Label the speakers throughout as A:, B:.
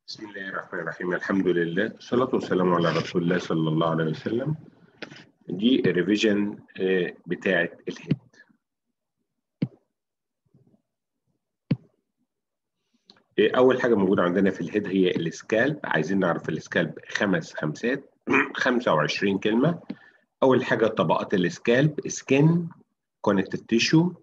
A: بسم الله الرحمن الرحيم الحمد لله والصلاة والسلام على رسول الله صلى الله عليه وسلم دي الريفيجن بتاعة الهيد أول حاجة موجودة عندنا في الهيد هي السكالب عايزين نعرف السكالب خمس خمسات 25 كلمة أول حاجة طبقات السكالب سكين كونكتيف تيشو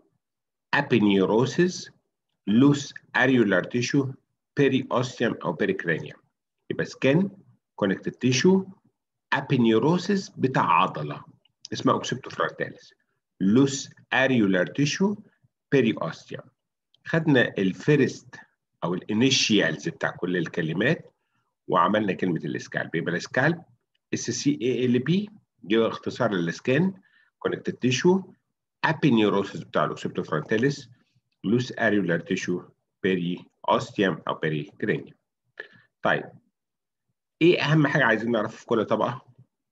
A: ابينيوروسيس لوس اريولار تيشو بيري اوستيوم او بيري كرانيوم يبقى سكين كونكتيف تيشو ابينيوروسيس بتاع عضله اسمها اوكسيبتوفرونتاليس لوس اريولار تيشو بيري اوستيوم خدنا الفيرست او الانيشيالز بتاع كل الكلمات وعملنا كلمه السكالب يبقى السكالب اس سي اي ال بي دي اختصار للسكين كونكتيف تيشو ابينيوروسيس بتاع الاوكسيبتوفرونتاليس لوس اريولار تيشو بيري اوستيوم او بيري كرينيوم طيب ايه اهم حاجه عايزين نعرفها في كل طبقه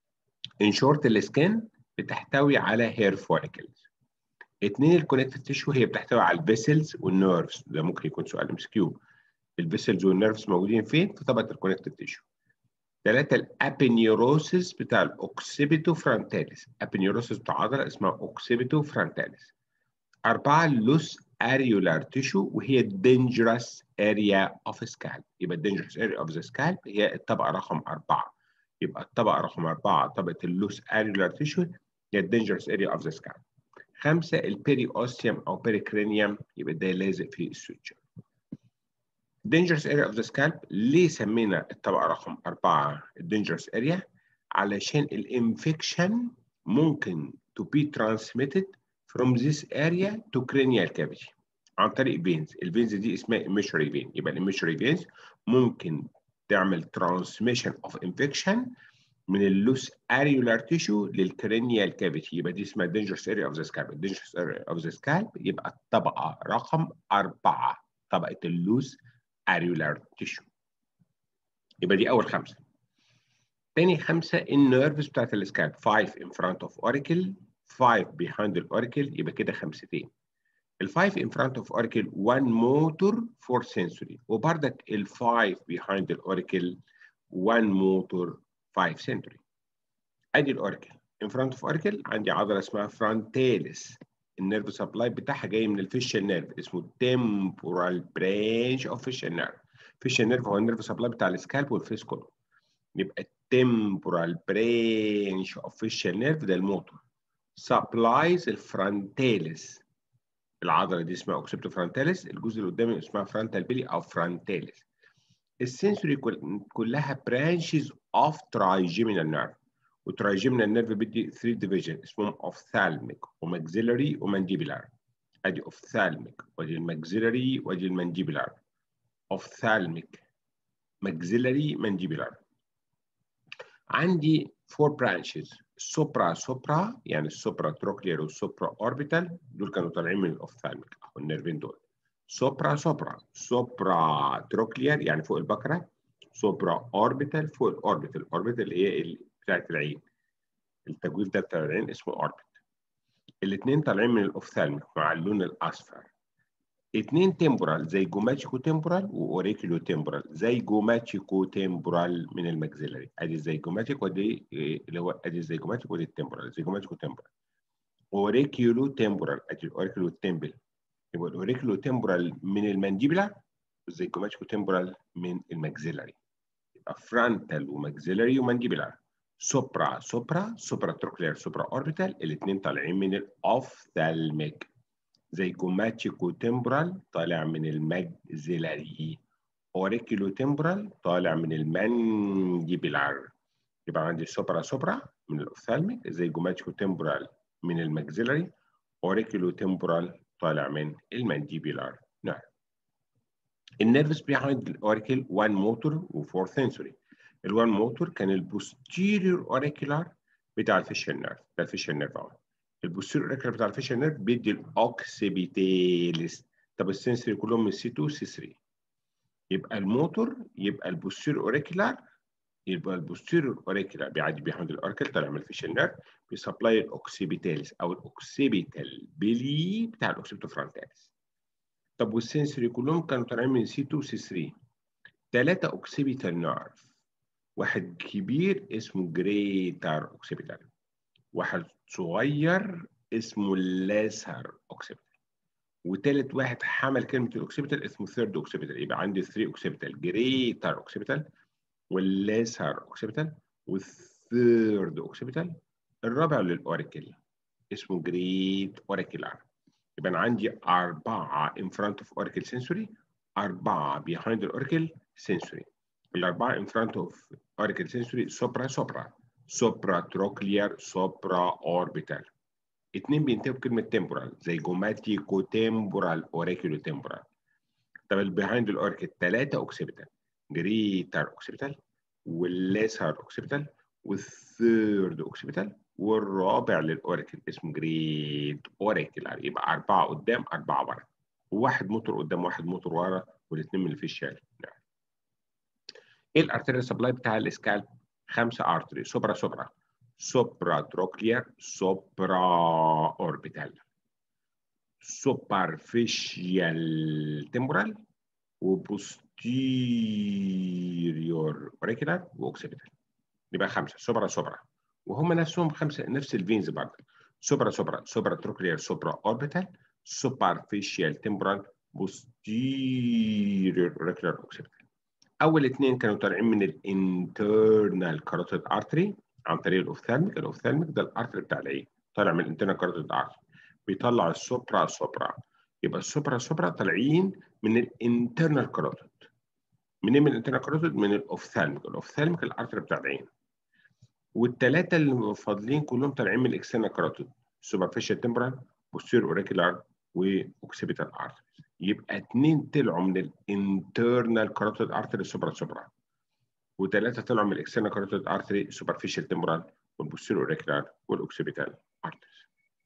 A: ان شورت السكين بتحتوي على هير فوليكلز اتنين الكونكتيف تيشو هي بتحتوي على الفيسلز والنيرفز ده ممكن يكون سؤال ام اس كيو الفيسلز والنيرفز موجودين فين في طبقه الكونكتيف تيشو ثلاثة الابينيوروسيس بتاع الاوكسيبيتو فرونتاليس ابينيوروسيس بتاع عضله اسمها اوكسيبيتو فرونتاليس أربعة اللوس اريولار تيشو وهي الدينجرس اريا اوف سكالب يبقى الدينجرس اريا اوف ذا سكالب هي الطبقه رقم أربعة يبقى الطبقه رقم أربعة طبقه اللوس اريولار تيشو هي الدينجرس اريا اوف ذا سكالب خمسة البيري اوستيوم او بيري كرينيوم يبقى ده لازق في السوتشر dangerous area of the scalp ليه سمينا الطبقة رقم أربعة dangerous area علشان الانفكشن ممكن to be transmitted from this area to cranial cavity عن طريق فينز الفينز دي اسمها emissory vein يبقى emissory veins ممكن تعمل transmission of infection من اللوس اريولار تيشو للكرينيال كافيتي يبقى دي اسمها dangerous area of the scalp dangerous area of the scalp يبقى الطبقة رقم أربعة طبقة اللوس اريولار تيشو يبقى دي اول خمسه تاني خمسه النيرفز بتاعت السكالب 5 in front of auricle 5 behind الاوريكل يبقى كده خمستين ال 5 in front of auricle 1 motor for sensory وبردك ال 5 behind الاوريكل 1 motor 5 sensory ادي الاوريكل in front of auricle عندي عضله اسمها فرونتاليس النيرف سبلاي بتاعها جاي من الفيشال نيرف اسمه temporal branch of facial nerve فيشال نيرف هو النيرف سبلاي بتاع السكالب والفيس كله يبقى temporal branch of facial nerve ده الموتور supplies الفرونتاليس العضله دي اسمها اوكسيبتو فرونتاليس الجزء اللي قدامي اسمها فرونتال بيلي او فرونتاليس السنسوري كلها branches of trigeminal nerve وترايجيمنال نيرف بدي 3 ديفيجن اسمهم اوفثالميك وماكسيلري ومانديبولار ادي اوفثالميك وادي الماكسيلري وادي المانديبولار اوفثالميك ماكسيلري مانديبولار عندي فور برانشز سوبرا سوبرا يعني السوبرا تروكلير والسوبرا اوربيتال دول كانوا طالعين من الاوفثالميك اهو النيرفين دول سوبرا سوبرا سوبرا تروكلير يعني فوق البكره سوبرا اوربيتال فوق الاوربيتال الاوربيتال اللي هي بتاعت العين التجويف ده بتاع العين اسمه اوربت الاثنين طالعين من الاوفثالميك مع اللون الاصفر اثنين تمبورال زي جوماتيكو تمبورال واوريكيلو تمبورال زي جوماتيكو تمبورال من الماكسيلاري ادي زي جوماتيك ودي اللي هو ادي زي جوماتيك ودي التمبورال زي جوماتيكو تمبورال اوريكيولو تمبورال ادي الاوريكيولو تمبل يبقى الاوريكيولو تمبورال من المانديبلا زي جوماتيكو تمبورال من الماكسيلاري يبقى فرونتال وماكسيلاري ومانديبلار سوبرا سوبرا سوبرا تروكلير سوبرا اوربيتال الاثنين طالعين من الاوفثالميك زي جوماتيكو تمبرال طالع من الماكسيلاري اوريكيلو تمبرال طالع من المانديبلار يبقى عندي سوبرا سوبرا من الاوفثالميك زي جوماتيكو تمبرال من الماكسيلاري اوريكيلو تمبرال طالع من المانديبلار نعم النيرفز بيهايند الاوريكل 1 موتور و4 سنسوري الوان موتور كان البوستيريور اوريكولار بتاع الفيشل نيرف ده الفيشل نيرف اهو البوستيريور اوريكولار بتاع الفيشل نيرف بيدي الاوكسيبيتاليس طب السنسوري كلهم من سي 2 سي 3 يبقى الموتور يبقى البوستيريور اوريكولار يبقى البوستيريور اوريكولار بيعدي بيحمد الاوريكل طالع من الفيشل نيرف بيسبلاي الاوكسيبيتاليس او الاوكسيبيتال بيلي بتاع الاوكسيبتو فرونتاليس طب والسنسوري كلهم كانوا طالعين من سي 2 سي 3 ثلاثة اوكسيبيتال نيرف واحد كبير اسمه جريتر اوكسيبيتال واحد صغير اسمه لاسر اوكسيبيتال وثالث واحد حمل كلمه الاوكسيبيتال اسمه ثيرد اوكسيبيتال يبقى عندي 3 اوكسيبيتال جريتر اوكسيبيتال واللاسر اوكسيبيتال والثيرد اوكسيبيتال الرابع للاوريكل اسمه جريت اوريكولار يبقى انا عندي اربعه in front of auricle sensory اربعه behind the auricle sensory الاربعه in front of auricle sensory سوبرا سوبرا سوبرا تروكليار سوبرا اوربيتال اتنين بينتهوا بكلمه تمبورال زي جوماتيكو تمبورال اوريكولو تمبورال طب البيهايند الاوركل ثلاثه اوكسيبيتال جريتر اوكسيبيتال والليسر اوكسيبيتال والثيرد اوكسيبيتال والرابع للاوريكل اسمه جريت اوريكل يبقى اربعه قدام اربعه ورا وواحد موتور قدام واحد موتور ورا والاثنين من اللي في الشارع نعم. ايه الارتيريال سبلاي بتاع الاسكالب؟ خمسه ارتري سوبرا سوبرا سوبرا تروكلير سوبرا اوربيتال سوبرفيشيال تمبورال وبوستيريور اوريكولار واوكسيبيتال يبقى خمسه سوبرا سوبرا وهم نفسهم خمسه نفس الفينز برضه سوبرا سوبرا سوبرا تروكلير سوبرا اوربيتال سوبرفيشيال تمبورال بوستيريور اوريكولار اوكسيبيتال اول اثنين كانوا طالعين من الانترنال كاروتيد ارتري عن طريق الاوفثالميك الاوفثالميك ده الارتري بتاع العين طالع من الانترنال كاروتيد ارتري بيطلع السوبرا سوبرا يبقى السوبرا سوبرا طالعين من الانترنال كاروتيد منين من الانترنال كاروتيد من الاوفثالميك الاوفثالميك الارتري بتاع العين والثلاثه اللي فاضلين كلهم طالعين من الاكسترنال كاروتيد سوبرفيشال تمبرال بوستير اوريكولار واوكسيبيتال ارتري يبقى اثنين طلعوا من الانترنال كاروتيد ارتري سوبرا سوبرا وثلاثه طلعوا من الاكسترنال كاروتيد ارتري سوبرفيشال تمبرال والبوستير اوريكولار والاوكسيبيتال ارتري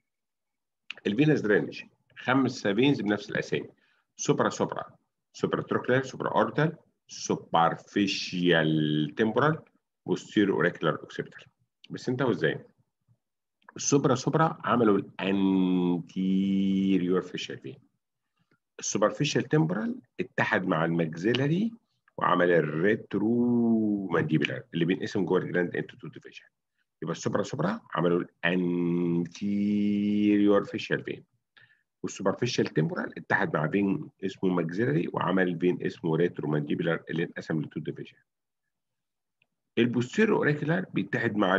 A: الفينس درينج خمسه فينز بنفس الاسامي سوبرا سوبرا سوبرا تروكلير سوبرا اورتال سوبرفيشال تمبرال بوستير اوريكولار اوكسيبيتال بس انتهوا ازاي؟ السوبرا سوبرا عملوا الانتيريور فيشال فين السوبرفيشال تمبرال اتحد مع الماكسيلاري وعمل الريترو مانديبولار اللي بينقسم جوه الجراند انتو تو ديفيجن يبقى السوبرا سوبرا عملوا الانتيريور فيشال فين والسوبرفيشال تمبرال اتحد مع فين اسمه ماكسيلاري وعمل فين اسمه ريترو مانديبولار اللي انقسم لتو ديفيجن البوستيريور اوريكولار بيتحد مع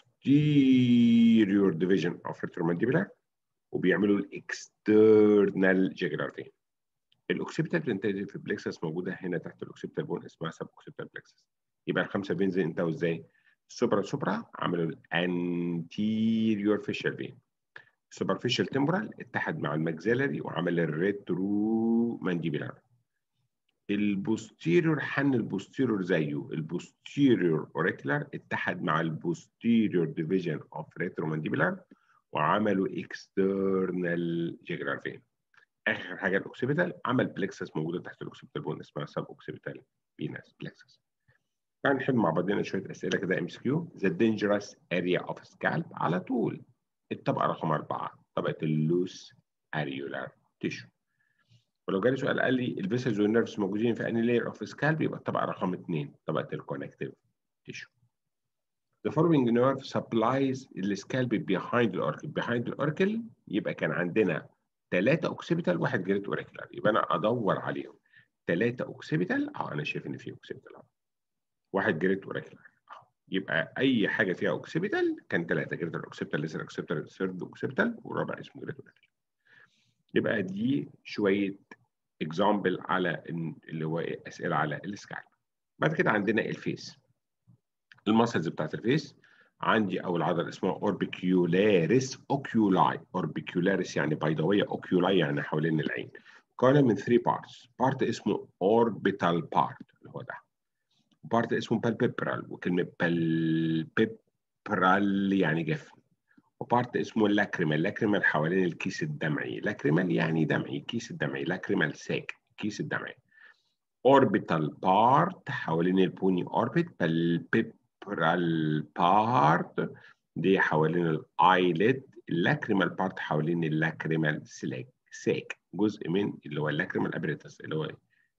A: البوستيريور ديفيجن اوف ريترومانديبولار وبيعملوا الاكسترنال جيجولار فين الاوكسيبيتال بلانتيتيف بلكسس موجوده هنا تحت الاوكسيبيتال بون اسمها سب اوكسيبيتال بلكسس يبقى الخمسه فينز انتهوا ازاي؟ السوبرا سوبرا عملوا الانتيريور فيشال فين السوبرفيشال تمبرال اتحد مع الماكسيلاري وعمل الريترو مانديبولار البوستيريور حن البوستيريور زيه البوستيريور اوريكولار اتحد مع البوستيريور ديفيجن اوف ريترومانديبولار وعملوا اكسترنال جيجرال فين اخر حاجه الاوكسيبيتال عمل بلكسس موجوده تحت الاوكسيبيتال بون اسمها سب اوكسيبيتال فينس بلكسس تعال نحل مع بعضنا شويه اسئله كده ام اس كيو ذا دينجرس اريا اوف سكالب على طول الطبقه رقم اربعه طبقه اللوس اريولار تيشو ولو جالي سؤال قال لي الفيسلز والنيرفز موجودين في اني لاير اوف سكالب يبقى الطبقه رقم اثنين طبقه الكونكتيف تيشو The following nerve supplies the scalp behind the oracle. Behind the oracle يبقى كان عندنا ثلاثة اوكسيبيتال واحد جريت اوريكولار يبقى انا ادور عليهم ثلاثة اوكسيبيتال اه انا شايف ان في اوكسيبيتال اهو واحد جريت اوريكولار يبقى اي حاجه فيها اوكسيبيتال كان ثلاثه جريت اوكسيبيتال ليسر اوكسيبيتال ثيرد اوكسيبيتال والرابع اسمه جريت اوريكولار يبقى دي شويه اكزامبل على اللي هو اسئله على السكالب بعد كده عندنا الفيس المسلز بتاعت الفيس عندي اول عضله اسمها اوربيكيولاريس اوكيولاي اوربيكيولاريس يعني بيضاويه اوكيولاي يعني حوالين العين كان من 3 بارتس بارت اسمه اوربيتال بارت اللي هو ده بارت اسمه بالبيبرال وكلمه بالبيبرال يعني جفن وبارت اسمه لاكريمال لاكريمال حوالين الكيس الدمعي لاكريمال يعني دمعي كيس الدمعي لاكريمال ساك كيس الدمعي اوربيتال بارت حوالين البوني اوربت بالبيبرال بارت دي حوالين الايلت اللاكريمال بارت حوالين اللاكريمال سلاك ساك جزء من اللي هو اللاكريمال ابريتس اللي هو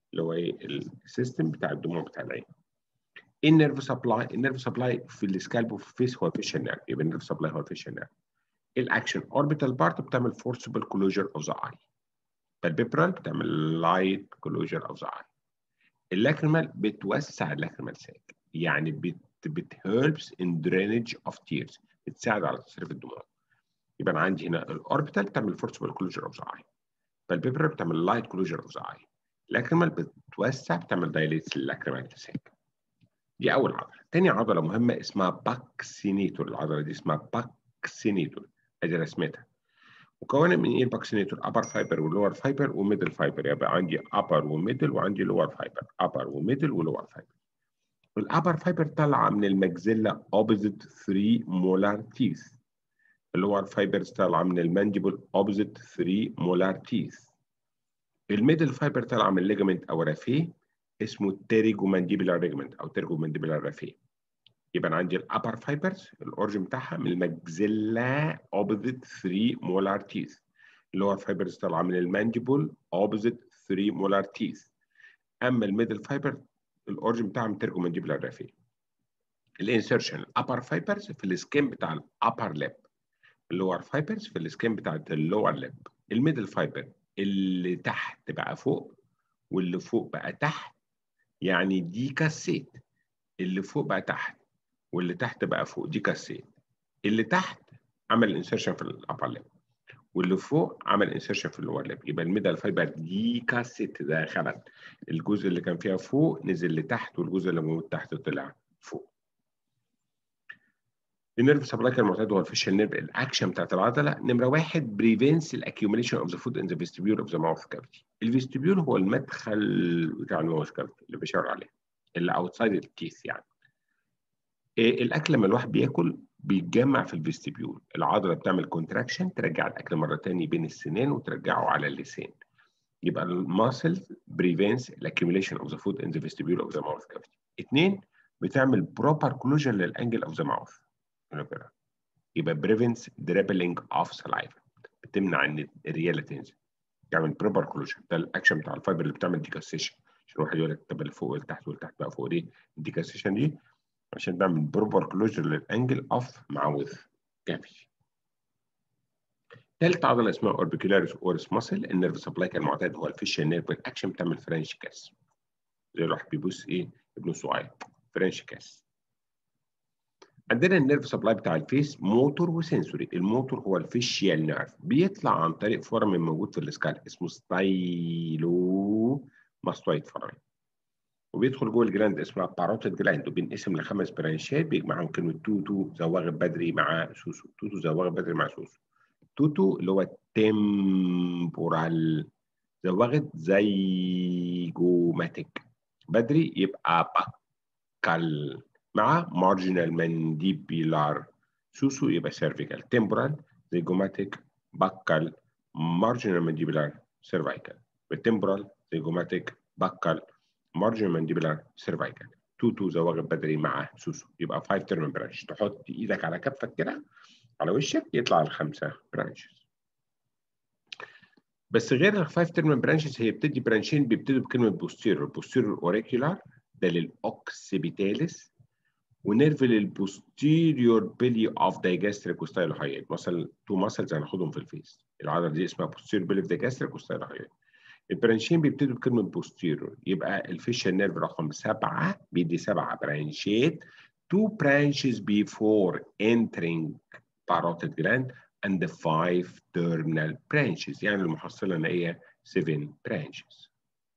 A: اللي هو ايه السيستم بتاع الدموع بتاع العين النيرف سبلاي النيرف سبلاي في السكالب وفي الفيس هو فيشن نيرف يبقى النيرف سبلاي هو فيشن نيرف الاكشن اوربيتال بارت بتعمل فورسبل كلوجر اوف ذا اي البيبرال بتعمل لايت كلوجر اوف ذا اي اللاكريمال بتوسع اللاكريمال ساك يعني بت بتهيلبس ان درينج اوف تيرز بتساعد على تصريف الدموع يبقى انا عندي هنا الاوربيتال بتعمل فورسبل كلوجر اوف ذا اي فالبيبرال بتعمل لايت كلوجر اوف ذا اي اللاكريمال بتوسع بتعمل دايليتس اللاكريمال ساك دي اول عضله تاني عضله مهمه اسمها باكسينيتور العضله دي اسمها باكسينيتور ادي رسمتها مكونه من ايه الباكسينيتور ابر فايبر ولور فايبر وميدل فايبر يبقى عندي ابر وميدل وعندي لور فايبر ابر وميدل ولور فايبر الابر فايبر طالعه من المجزله اوبوزيت 3 مولار تيث اللور فايبرز طالعه من المانجبل اوبوزيت 3 مولار تيث الميدل فايبر طالعه من الليجمنت او رافيه اسمه التيريجو مانديبولار ليجمنت او تيريجو مانديبولار رافيه يبقى انا عندي الابر فايبرز الاورجن بتاعها من المجزله اوبوزيت 3 مولار تيث اللور فايبرز طالعه من المانجبل اوبوزيت 3 مولار تيث اما الميدل فايبر الاورجن بتاعها من تيريجو مانديبولار رافيه الانسرشن الابر فايبرز في السكين بتاع الابر ليب اللور فايبرز في السكين بتاع اللور ليب الميدل فايبر اللي تحت بقى فوق واللي فوق بقى تحت يعني دي كاسيت اللي فوق بقى تحت واللي تحت بقى فوق دي كاسيت اللي تحت عمل انسرشن في الابر ليب واللي فوق عمل انسرشن في اللور ليب يبقى الميدل فايبر دي كاسيت دخلت الجزء اللي كان فيها فوق نزل لتحت والجزء اللي موجود تحت طلع فوق النيرف سبلاي المعتاد هو الفيشال نيرف الاكشن بتاعت العضله نمره واحد بريفنس الاكيوميليشن اوف ذا فود ان ذا فيستيبيول اوف ذا ماوث كافيتي الفيستيبيول هو المدخل بتاع الماوث كافيتي اللي بيشاور عليه اللي اوتسايد الكيس يعني إيه الاكل لما الواحد بياكل بيتجمع في الفيستيبيول العضله بتعمل كونتراكشن ترجع الاكل مره ثانيه بين السنان وترجعه على اللسان يبقى الماسل بريفنس الاكيوميليشن اوف ذا فود ان ذا فيستيبيول اوف ذا ماوث كافيتي اثنين بتعمل بروبر كلوجن للانجل اوف ذا ماوث يبقى بريفنس دريبلينج اوف سلايفا بتمنع ان الرياله تنزل تعمل بروبر كلوجن ده الاكشن بتاع الفايبر اللي بتعمل ديكاسيشن عشان واحد يقول لك طب اللي فوق والتحت والتحت بقى فوق دي الديكاسيشن دي عشان تعمل بروبر كلوجر للانجل اوف ماوث كافي ثالث عضله اسمها اوربيكولاريس اورس ماسل النيرف سبلاي كالمعتاد هو الفيشال نيرف الاكشن بتعمل فرنش كاس زي الواحد بيبص ايه ابنه صغير فرنش كاس عندنا النيرف سبلاي بتاع الفيس موتور وسنسوري الموتور هو الفيشيال نيرف بيطلع عن طريق فورامين موجود في السكال اسمه ستايلو ماستويد فورامين وبيدخل جوه الجلاند اسمها باروتيد جلاند وبينقسم لخمس برانشات بيجمعهم كلمه توتو زواغ بدري مع سوسو توتو زواغ بدري مع سوسو توتو اللي هو تمبورال زواغد زيجوماتيك بدري يبقى باكال مع مارجنال مانديبيلار سوسو يبقى سيرفيكال تمبورال زيجوماتيك باكال مارجنال مانديبيلار سيرفيكال بالتمبورال زيجوماتيك باكال مارجنال مانديبيلار سيرفيكال تو تو زواغ بدري مع سوسو يبقى 5 تيرم برانش تحط ايدك على كفك كده على وشك يطلع الخمسه برانشز بس غير الفايف تيرم برانشز هي بتدي برانشين بيبتدوا بكلمه بوستيرور بوستيرور اوريكولار ده للاوكسيبيتاليس ونيرف للبوستيريور بيلي اوف دايجاستريك وستايلوهايد مثلا تو ماسلز هناخدهم في الفيس العضله دي اسمها بوستيريور بيلي اوف دايجاستريك وستايلوهايد البرانشين بيبتدوا بكلمه بوستيريور يبقى الفيشال نيرف رقم سبعه بيدي سبعه برانشات two branches before entering parotid gland and the five terminal branches يعني المحصله النهائيه 7 branches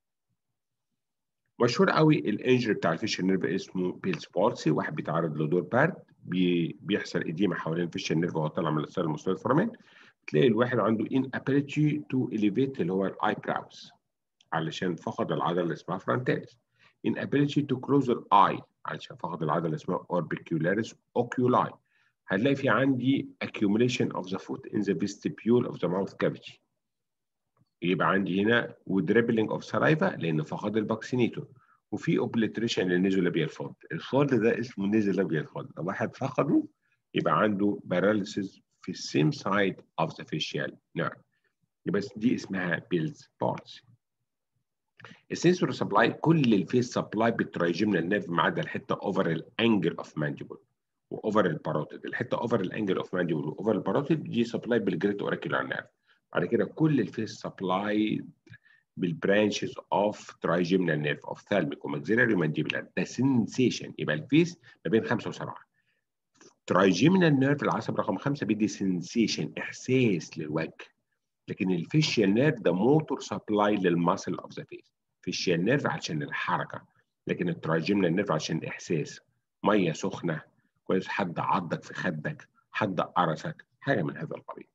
A: مشهور قوي الانجري بتاع الفيشال نيرف اسمه بيلز بولسي واحد بيتعرض لدور برد بي بيحصل اديمه حوالين الفيشال نيرف وهو طالع من السيل المستوى الفورامين تلاقي الواحد عنده inability to elevate اللي هو الاي براوز علشان فقد العضله اللي اسمها فرونتاليس inability to close الاي علشان فقد العضله اللي اسمها orbicularis oculi هتلاقي في عندي accumulation of the foot in the vestibule of the mouth cavity يبقى عندي هنا ودريبلينج اوف سلايفا لان فقد الباكسينيتور وفي اوبليتريشن للنيزولابيال فولد الفولد ده اسمه نيزولابيال فولد لو واحد فقده يبقى عنده باراليسيس في السيم سايد اوف ذا فيشيال نيرف يبقى دي اسمها بيلز بولسي السنسوري سبلاي كل الفيس سبلاي بالترايجيمنال نيرف ما عدا الحته اوفر الانجل اوف مانجبل واوفر الباروتيد الحته اوفر الانجل اوف مانجبل واوفر الباروتيد دي سبلاي بالجريت اوريكولار نيرف بعد كده كل الفيس سبلاي بالبرانشز اوف ترايجيمنال نيرف اوف ثالميك وماكسيلاري ومانديبولار ده سنسيشن يبقى الفيس ما بين خمسه وسبعه ترايجيمنال نيرف العصب رقم خمسه بيدي سنسيشن احساس للوجه لكن الفيشيال نيرف ده موتور سبلاي للماسل اوف ذا فيس فيشيال نيرف عشان الحركه لكن الترايجيمنال نيرف عشان الاحساس ميه سخنه كويس حد عضك في خدك حد قرصك حاجه من هذا القبيل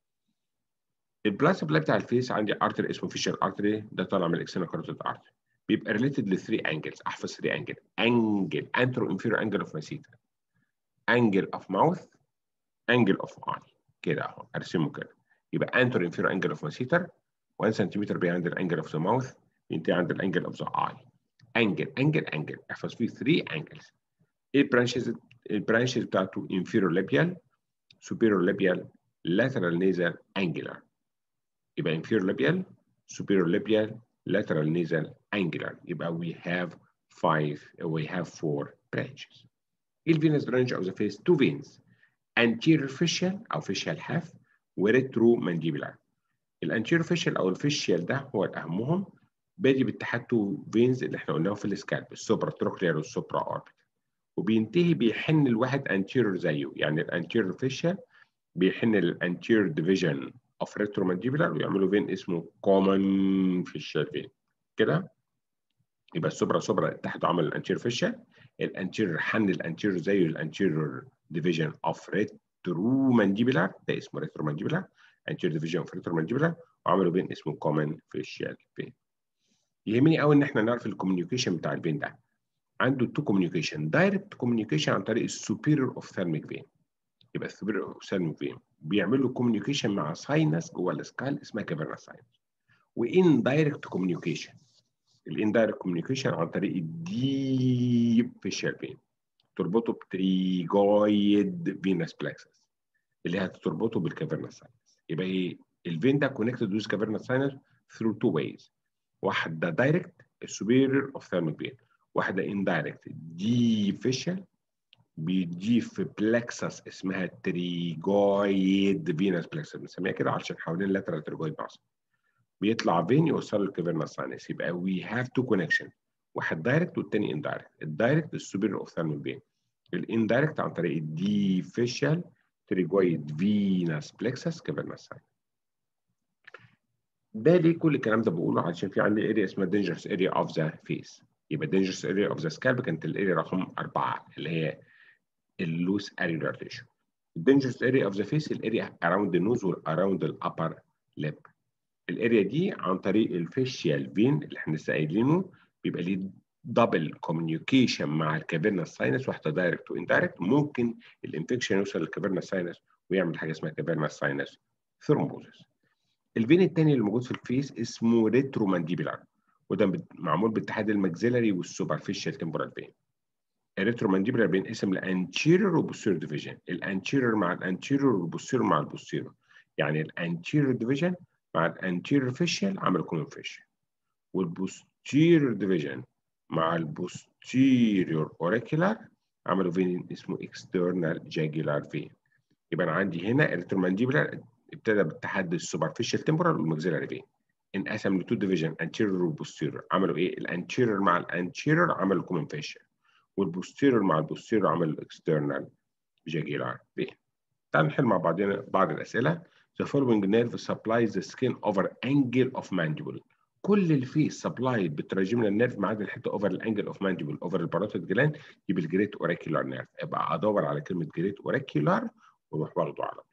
A: البلاد سبلاي بتاع الفيس عندي ارتري اسمه فيشيال ارتري ده طالع من الاكسنا كاروتيد ارتري بيبقى ريليتد ل 3 انجلز احفظ 3 انجل انجل انترو انفيرو انجل اوف ماسيتا انجل اوف ماوث انجل اوف اي كده اهو ارسمه كده يبقى انترو انفيرو انجل اوف ماسيتا 1 سنتيمتر بيعند الانجل اوف ذا ماوث ينتهي عند الانجل اوف ذا اي انجل انجل انجل احفظ فيه 3 انجلز ايه البرانشز البرانشز بتاعته انفيرو ليبيال سوبيرو ليبيال lateral nasal angular يبقى inferior labial superior labial lateral nasal angular يبقى we have five we have four branches ايه الفينس branch of the face two veins anterior facial او facial half وretromandibular الانتيريور facial او الفيشيال ده هو اهمهم بادي باتحاد تو فينز اللي احنا قلناهم في السكالب السوبرا تروكلير والسوبرا اوربت وبينتهي بيحن الواحد انتيريور زيه يعني الانتيريور فيشيال بيحن للانتيريور ديفيجن اوف ريترومانديبولار ويعملوا فين اسمه كومن فيشال فين كده يبقى السوبرا سوبرا اتحدوا عمل الانتيريور فيشال الانتيريور حن الانتيريور زيه الانتيريور ديفيجن اوف ريترومانديبولار ده اسمه ريترومانديبولار انتيريور ديفيجن اوف ريترومانديبولار وعملوا فين اسمه كومن فيشال فين يهمني قوي ان احنا نعرف الكوميونيكيشن بتاع الفين ده عنده تو كوميونيكيشن دايركت كوميونيكيشن عن طريق السوبيريور اوف ثيرميك فين يبقى السوبيريور اوف ثيرميك فين بيعملوا كوميونيكيشن مع ساينس جوه السكال اسمها كافيرنا ساينس وان دايركت كوميونيكيشن الان دايركت كوميونيكيشن عن طريق الديب فيشال فين تربطه بتريجويد فينس بلكسس اللي هتربطه بالكافيرنا ساينس يبقى ايه الفين ده كونكتد ويز كافيرنا ساينس ثرو تو وايز واحده دايركت السوبيريور اوف ثيرميك فين واحده اندايركت دي فيشال بيجي في بلكسس اسمها تريجويد فينس بلكسس بنسميها كده عشان حوالين اللاترال تريجويد ماسل بيطلع فين يوصل للكافيرنا ساينس يبقى وي هاف تو كونكشن واحد دايركت والتاني اندايركت الدايركت السوبيريور اوف ثيرميك فين الاندايركت عن طريق الدي فيشال تريجويد فينس بلكسس كافيرنا ساينس ده ليه كل الكلام ده بقوله عشان في عندي اريا اسمها dangerous area of the face يبقى dangerous area of the scalp كانت الاريا رقم أربعة اللي هي اللوس اريولار تيشو dangerous area of the face الاريا around the nose وال around the upper lip الاريا دي عن طريق الفيشيال فين اللي احنا لسه قايلينه بيبقى ليه دبل كوميونيكيشن مع الكافيرنا ساينس واحده دايركت واندايركت ممكن الانفكشن يوصل للكافيرنا ساينس ويعمل حاجه اسمها كافيرنا ساينس ثرومبوزس الفين الثاني اللي موجود في الفيس اسمه ريترومانديبولار وده معمول باتحاد الماكسيلاري والسوبرفيشال تمبورال فين الريترومانديبولار بينقسم لانتيريور وبوستيريور ديفيجن الانتيريور مع الانتيريور والبوستيريور مع البوستيريور يعني الانتيريور ديفيجن مع الانتيريور فيشيال عملوا كومن فيشيال والبوستيريور ديفيجن مع البوستيريور اوريكولار عملوا فين اسمه اكسترنال جاجولار فين يبقى انا عندي هنا الريترومانديبولار ابتدى باتحاد السوبرفيشال تمبورال والماكسيلاري فين انقسم لتو ديفيجن انتيريور وبوستيريور عملوا ايه الانتيريور مع الانتيريور عملوا كومن فيشيال والبوستيريور مع البوستيريور عملوا اكسترنال جاجولار فين تعالوا نحل مع بعضنا بعض الاسئله The following nerve supplies the skin over angle of mandible كل اللي فيه سبلاي بالتراجمنال نيرف ما عدا الحته اوفر الانجل اوف مانديبل اوفر الباروتيد جلاند يبقى الجريت اوريكولار نيرف ابقى ادور على كلمه جريت اوريكولار واروح واخده على طول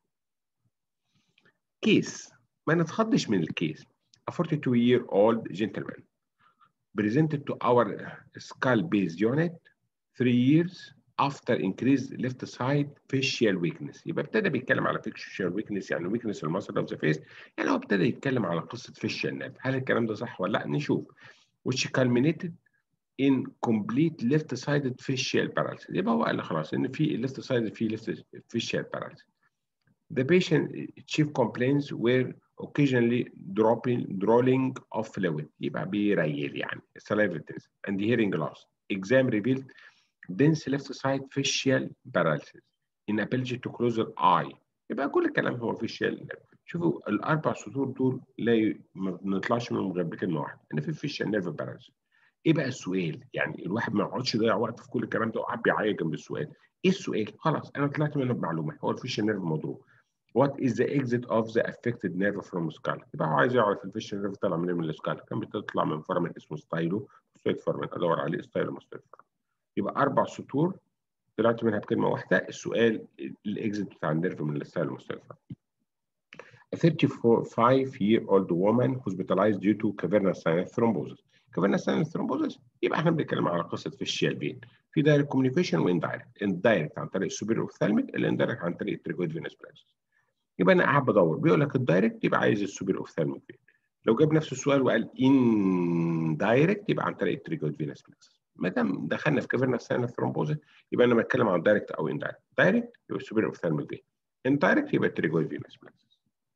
A: كيس ما نتخضش من الكيس a 42 year old gentleman presented to our skull based unit three years after increased left side facial weakness يبقى ابتدى بيتكلم على facial weakness يعني weakness المسل اوف ذا فيس يعني هو ابتدى يتكلم على قصه facial nerve هل الكلام ده صح ولا لا نشوف which culminated in complete left sided facial paralysis يبقى هو قال خلاص ان في left sided في left facial paralysis The patient chief complaints were occasionally dropping drooling of fluid يبقى بيريل يعني salivating and hearing loss exam revealed dense left side facial paralysis inability to close the eye يبقى كل الكلام هو facial شوفوا الاربع سطور دول لا ما بنطلعش منهم غير بكلمه واحده ان في facial nerve paralysis ايه بقى السؤال؟ يعني الواحد ما يقعدش يضيع وقت في كل الكلام ده وقاعد بيعيط جنب السؤال. ايه السؤال؟ خلاص انا طلعت منه بمعلومه هو الفيشن نيرف مضروب. What is the exit of the affected nerve from skull؟ يبقى هو عايز يعرف الفيشن نيرف طالع منين من السكال، كان بتطلع من فورمن اسمه ستايلو ستريت فورمن ادور عليه ستايلو مستريت فورمن. يبقى اربع سطور طلعت منها بكلمه واحده السؤال الاكزit بتاع النيرف من الستايلو مستريت فورمن. A 35 year old woman hospitalized due to cavernous sinus thrombosis. cavernous sinus thrombosis يبقى احنا بنتكلم على قصه فيشيال بين في دايركت كوميونيكيشن واندايركت الدايركت عن طريق السوبر اوفثالميك الاندايركت عن طريق التريجويد فينس بلازس يبقى انا قاعد بدور بيقول لك الدايركت يبقى عايز السوبر اوفثالميك فين لو جاب نفس السؤال وقال ان دايركت يبقى عن طريق التريجويد فينس بلازس ما دام دخلنا في كافرنس ساينس ثرومبوزس يبقى انا بتكلم عن دايركت او اندايركت دايركت يبقى السوبر اوفثالميك فين اندايركت يبقى التريجويد فينس بلازس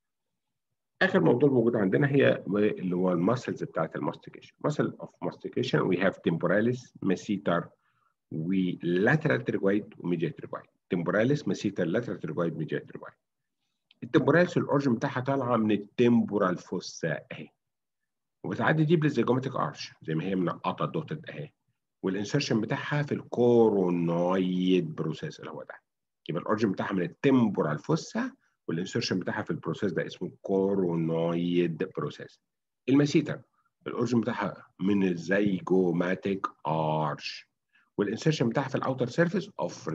A: اخر موضوع موجود عندنا هي اللي هو المسلز بتاعت الماستيكيشن مسل اوف ماستيكيشن وي هاف تمبوراليس مسيتر ولاترال تريجويد وميديال تريجويد تمبوراليس مسيتر لاترال تريجويد ميديال تريجويد التمبوراليس الاورجن بتاعها طالعه من التمبورال فوسا اهي وبتعدي دي بالزيجوماتيك ارش زي ما هي منقطه دوتد اهي والانسرشن بتاعها في الكورونويد بروسيس اللي هو ده يبقى الاورجن بتاعها من التمبورال فوسا والانسرشن بتاعها في البروسيس ده اسمه كورونويد بروسيس المسيتر الاورجن بتاعها من الزيجوماتيك ارش والانسرشن بتاعها في الاوتر سيرفيس اوف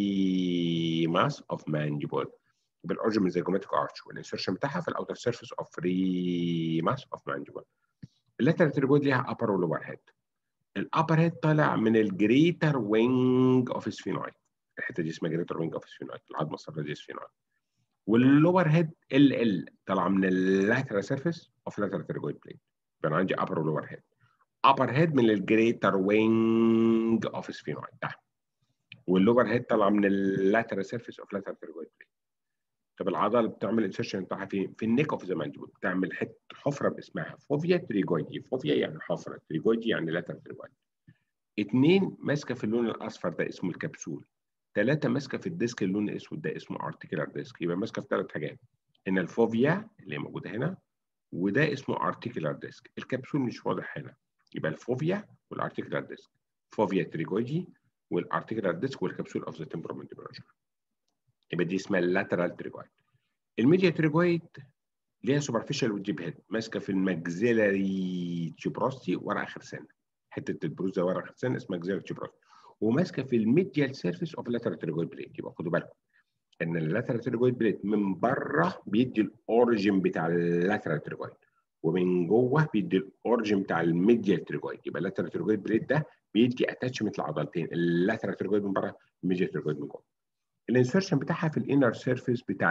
A: ريماس اوف مانجيبول يبقى الاورجن من الزيجوماتيك ارش والانسرشن بتاعها في الاوتر سيرفيس اوف ريماس اوف مانجيبول اللاترال تريجويد ليها ابر ولور هيد الابر هيد طالع من الجريتر وينج اوف سفينويد الحته دي اسمها جريتر وينج اوف سفينويد العظمه الصغيره دي سفينويد واللور هيد ال ال طالعه من اللاترال سيرفيس اوف لاترال تريجويد بليد يبقى انا عندي ابر ولور هيد ابر هيد من الجريتر وينج اوف سفينويد ده واللور هيد طالعه من اللاترال سيرفيس اوف لاترال تريجويد بليد طب العضله بتعمل انسرشن بتاعها فين؟ في النيك اوف ذا مانجبل بتعمل حته حفره باسمها فوفيا تريجويدي فوفيا يعني حفره تريجويدي يعني لاترال تريجويد اثنين ماسكه في اللون الاصفر ده اسمه الكبسول ثلاثة ماسكة في الديسك اللون الأسود ده اسمه ارتيكولار ديسك يبقى ماسكة في ثلاث حاجات هنا الفوفيا اللي هي موجودة هنا وده اسمه ارتيكولار ديسك الكبسول مش واضح هنا يبقى الفوفيا والارتيكولار ديسك فوفيا تريجويدي والارتيكولار ديسك والكبسول اوف ذا تمبرومنت يبقى دي اسمها اللاترال تريجويد الميديا تريجويد ليها سوبرفيشال والجيب هيد ماسكة في الماكسيلاري تيوبروستي ورا آخر سنة حتة البروزة ورا آخر سنة اسمها ماكسيلاري تيوبروستي وماسكه في الميديال سيرفيس اوف لاترال تريجويد بليت يبقى خدوا بالكم ان اللاترال تريجويد بليت من بره بيدي الاوريجن بتاع اللاترال تريجويد ومن جوه بيدي الاوريجن بتاع الميديال تريجويد يبقى اللاترال تريجويد بليت ده بيدي اتاتشمنت لعضلتين اللاترال تريجويد من بره الميديال تريجويد من جوه الانسرشن بتاعها في الانر سيرفيس بتاع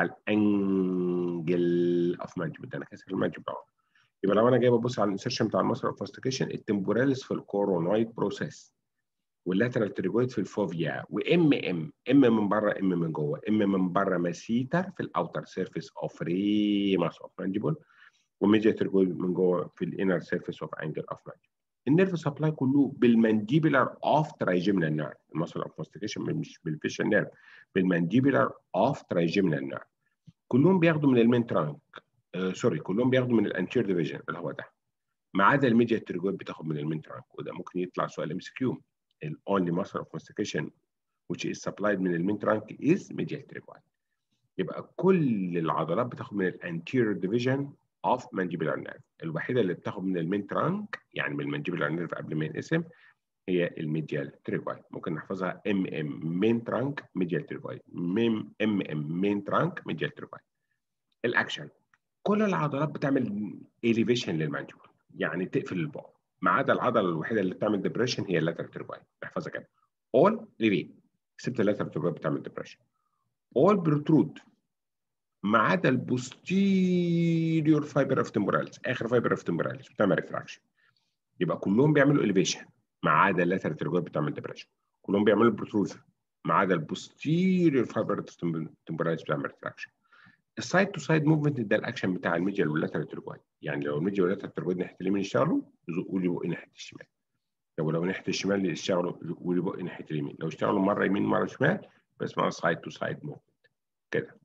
A: الانجل اوف مانجمنت انا كاسر المانجمنت اهو يبقى لو انا جاي ببص على الانسرشن بتاع المسر اوف فاستيكيشن التمبوراليس في الكورونويد بروسيس واللاترال تريجويد في الفوفيا وام ام ام من بره ام من جوه ام من بره مسيتر في الاوتر سيرفيس اوف ريماس اوف مانجيبل وميديا تريجويد من جوه في الانر سيرفيس اوف انجل اوف مانجيبل النيرف سبلاي كله بالمانديبولار اوف ترايجيمنال نيرف المسل اوف ماستيكيشن مش بالفيشن نيرف بالمانديبولار اوف ترايجيمنال نيرف كلهم بياخدوا من المين ترانك آه سوري كلهم بياخدوا من الانتير ديفيجن اللي هو ده ما عدا الميديا تريجويد بتاخد من المين ترانك وده ممكن يطلع سؤال ام سي كيو ال only muscle of mastication which is supplied من المين trunk is medial triglycid يبقى كل العضلات بتاخد من الانتيريور ديفيجن اوف mandibular nerve الوحيده اللي بتاخد من المين ترانك يعني من المانجيبولار نيرف قبل ما ينقسم هي الميديال تريجويد ممكن نحفظها ام ام مين ترانك ميديال تريجويد ام ام ام مين ترانك ميديال تريجويد الاكشن كل العضلات بتعمل اليفيشن للمانجيبول يعني تقفل البعد ما عدا العضله الوحيده اللي بتعمل ديبريشن هي اللاترال تريجويد احفظها كده all ليفيت اكسبت اللاترال تريجويد بتعمل ديبريشن all بروترود ما عدا البوستيريور فايبر اوف تمبوراليس اخر فايبر اوف تمبوراليس بتعمل ريفراكشن يبقى كلهم بيعملوا اليفيشن ما عدا اللاترال تريجويد بتعمل ديبريشن كلهم بيعملوا بروتروزن ما عدا البوستيريور فايبر اوف تمبوراليس بتعمل ريفراكشن السايد تو سايد موفمنت ده الاكشن بتاع الميديال واللاترال ترجويد يعني لو الميديال واللاترال ترجويد ناحيه اليمين يشتغلوا يزقوا لي بقى ناحيه الشمال لو لو ناحيه الشمال يشتغلوا يزقوا لي بقى ناحيه اليمين لو اشتغلوا مره يمين مره شمال بسمها سايد تو سايد موفمنت كده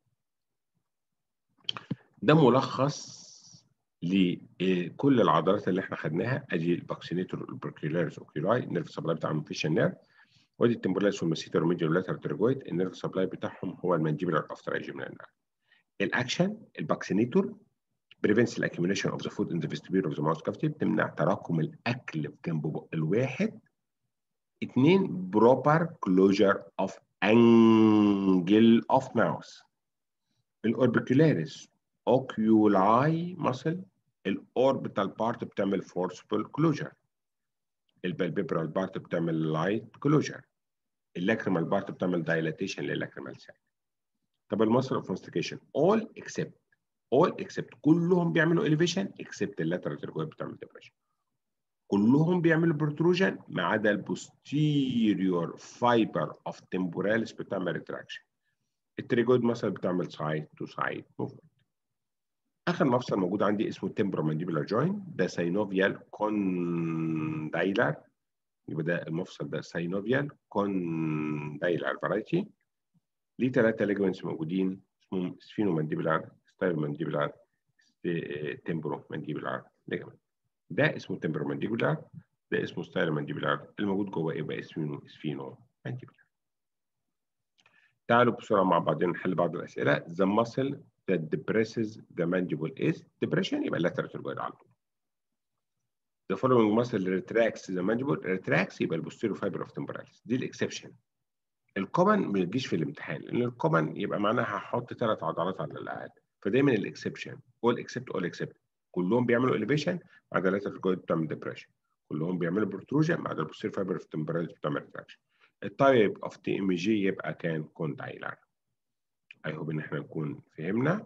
A: ده ملخص لكل العضلات اللي احنا خدناها ادي الباكسينيتور البروكيولاريس اوكيولاي النيرف سبلاي بتاع المفيشن نيرف وادي التمبوراليس والمسيتر والميديال واللاترال ترجويد النيرف سبلاي بتاعهم هو المانديبولار افتر ايجيمنال نيرف الاكشن الباكسينيتور prevents the accumulation of the food in the vestibule of the mouth cavity بتمنع تراكم الاكل في جنب بق الواحد اثنين proper closure of angle of mouth الاوربيكولاريس اوكيولاي ماسل الاوربيتال بارت بتعمل فورسبل كلوجر البالبيبرال بارت بتعمل لايت كلوجر اللاكريمال بارت بتعمل دايلاتيشن للاكريمال ساك طب الماسل اوف ماستيكيشن اول اكسبت اول اكسبت كلهم بيعملوا اليفيشن اكسبت اللاترال ترجويد بتعمل ديبريشن كلهم بيعملوا بروتروجن ما عدا البوستيريور فايبر اوف تمبوراليس بتعمل ريتراكشن التريجويد مثلا بتعمل سايد تو سايد موفمنت اخر مفصل موجود عندي اسمه التمبرومانديبولار جوين ده ساينوفيال كوندايلر يبقى ده المفصل ده ساينوفيال كوندايلر فرايتي ليه ثلاثه ليجمنتس موجودين اسمهم سفينومانديبولار ستايلومانديبولار تمبرومانديبولار ليجمنت ده اسمه تمبرومانديبولار ده اسمه ستايلومانديبولار الموجود جوه يبقى اسمه سفينو مانديبولار تعالوا بسرعه مع بعضنا نحل بعض الاسئله the muscle that depresses the mandible is depression يبقى lateral ترجويد على طول the following muscle retracts the mandible retracts يبقى البوستيريو fiber of temporalis دي الاكسبشن الكومن ما يجيش في الامتحان لان الكومن يبقى معناها هحط ثلاث عضلات على الاقل فدايما الاكسبشن all except all except كلهم بيعملوا elevation ما عدا lateral ترجويد بتعمل depression كلهم بيعملوا بروتروجن ما عدا البوستيريو fiber of temporalis بتعمل retraction التايب اوف تي ام جي يبقى كان كوندايلر اي هوب ان احنا نكون فهمنا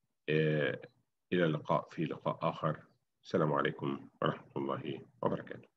A: آه الى اللقاء في لقاء اخر السلام عليكم ورحمه الله وبركاته